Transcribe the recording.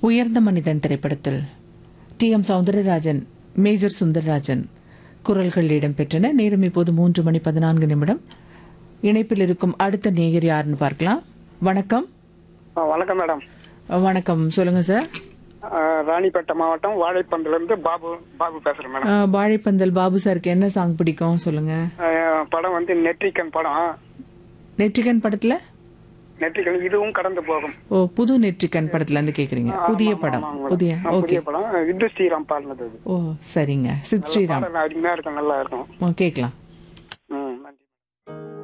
உயர்ந்த மனிதன் திரைப்படத்தில் T M Soundararajan major Sundararajan குரல்கள் இடம்பெற்றன நேரம் இப்போது மூன்று மணி பதினான்கு நிமிடம் இணைப்பில் இருக்கும் அடுத்த நேயர் யாருன்னு பார்க்கலாம் வணக்கம் ஆ, வணக்கம் மேடம் வணக்கம் சொல்லுங்க சார் ஆ, ராணிப்பேட்டை மாவட்டம் வாழைப்பந்துல இருந்து பாபு பாபு பேசுறேன் மேடம் அஹ், வாழைப்பந்தல் பாபு சாருக்கு என்ன சாங் பிடிக்கும் சொல்லுங்க ஆ, படம் வந்து நெற்றிக்கன் படம் நெற்றிகன் படத்துல நெற்றிக்கன் இதுவும் கடந்து போகும் ஓ புது நெற்றிக்கன் படத்துல இருந்து கேக்குறீங்க புதிய ஆமா, படம் ஆமாங்க மேடம். புதிய ஆ, ஓகே புதிய படம் வித்து ஸ்ரீராம் பாடினது அது ஓ சரிங்க சித் ஸ்ரீராம் பாடல் அருமையா இருக்கும் நல்லா இருக்கும் ஓ, கேக்கலாம்